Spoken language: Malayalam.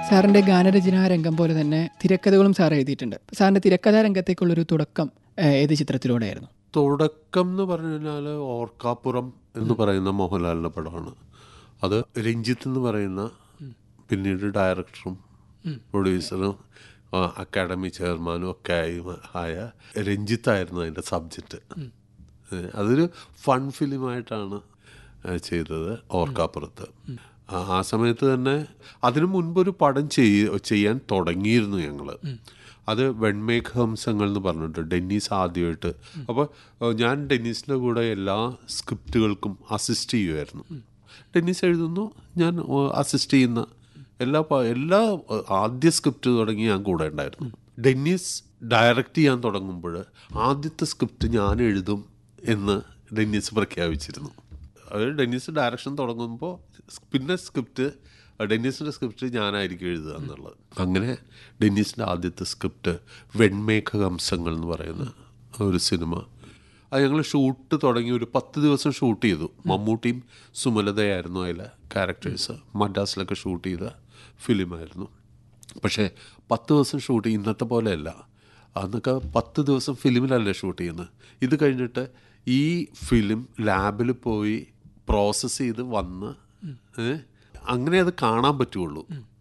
സാറിന്റെ ഗാനരചനാ രംഗം പോലെ തന്നെ തിരക്കഥകളും സാർ എഴുതിയിട്ടുണ്ട് സാറിന്റെ തിരക്കഥാ രംഗത്തേക്കുള്ളൊരു തുടക്കം ഏഹ്, ഏത് ചിത്രത്തിലൂടെയായിരുന്നു തുടക്കം എന്ന് പറഞ്ഞു കഴിഞ്ഞാൽ ഓർക്കാപ്പുറം എന്ന് പറയുന്ന മോഹൻലാലിൻ്റെ പടമാണ് അത് രഞ്ജിത്ത് എന്ന് പറയുന്ന പിന്നീട് ഡയറക്ടറും പ്രൊഡ്യൂസറും ആ, അക്കാഡമി ചെയർമാനും ഒക്കെ ആയി ആയ രഞ്ജിത്തായിരുന്നു അതിൻ്റെ സബ്ജക്റ്റ് ഏഹ് അതൊരു ഫൺ ഫിലിമായിട്ടാണ് ഏഹ് ചെയ്തത് ഓർക്കാപ്പുറത്ത് ആ- ആ സമയത്ത് തന്നെ അതിനു മുൻപൊരു പടം ചെയ്യ ചെയ്യാൻ തുടങ്ങിയിരുന്നു ഞങ്ങൾ അത് വെൺമേഘ ഹംസങ്ങൾ എന്ന് പറഞ്ഞിട്ട് ഡെന്നീസ് ആദ്യമായിട്ട് അപ്പോൾ ഞാൻ ഡെന്നീസിൻ്റെ കൂടെ എല്ലാ സ്ക്രിപ്റ്റുകൾക്കും അസിസ്റ്റ് ചെയ്യുമായിരുന്നു ഡെന്നീസ് എഴുതുന്നു ഞാൻ അസിസ്റ്റ് ചെയ്യുന്ന എല്ലാ പ- എല്ലാ ഏഹ്, ആദ്യ സ്ക്രിപ്റ്റ് തുടങ്ങി ഞാൻ കൂടെ ഉണ്ടായിരുന്നു ഡെന്നീസ് ഡയറക്റ്റ് ചെയ്യാൻ തുടങ്ങുമ്പോൾ ആദ്യത്തെ സ്ക്രിപ്റ്റ് ഞാൻ എഴുതും എന്ന് ഡെന്നീസ് പ്രഖ്യാപിച്ചിരുന്നു അത് ഡെന്നീസ് ഡയറക്ഷൻ തുടങ്ങുമ്പോൾ പിന്നെ സ്ക്രിപ്റ്റ് ഡെന്നീസിൻ്റെ സ്ക്രിപ്റ്റ് ഞാനായിരിക്കും എഴുതുക എന്നുള്ളത് അങ്ങനെ ഡെന്നീസിൻ്റെ ആദ്യത്തെ സ്ക്രിപ്റ്റ് വെൺമേഘ ഹംസങ്ങൾ എന്ന് പറയുന്ന ഒരു സിനിമ അത് ഞങ്ങൾ ഷൂട്ട് തുടങ്ങി ഒരു പത്ത് ദിവസം ഷൂട്ട് ചെയ്തു മമ്മൂട്ടിയും സുമലതയായിരുന്നു അതിലെ ക്യാരക്ടേഴ്സ് മദ്രാസിലൊക്കെ ഷൂട്ട് ചെയ്ത ഫിലിമായിരുന്നു പക്ഷേ പത്ത് ദിവസം ഷൂട്ട് ഇന്നത്തെ പോലെയല്ല അന്നൊക്കെ പത്ത് ദിവസം ഫിലിമിലല്ലേ ഷൂട്ട് ചെയ്യുന്നത് ഇത് കഴിഞ്ഞിട്ട് ഈ ഫിലിം ലാബിൽ പോയി പ്രോസസ്സ് ചെയ്ത് വന്ന് ഏ, അങ്ങനെ അത് കാണാൻ പറ്റുള്ളൂ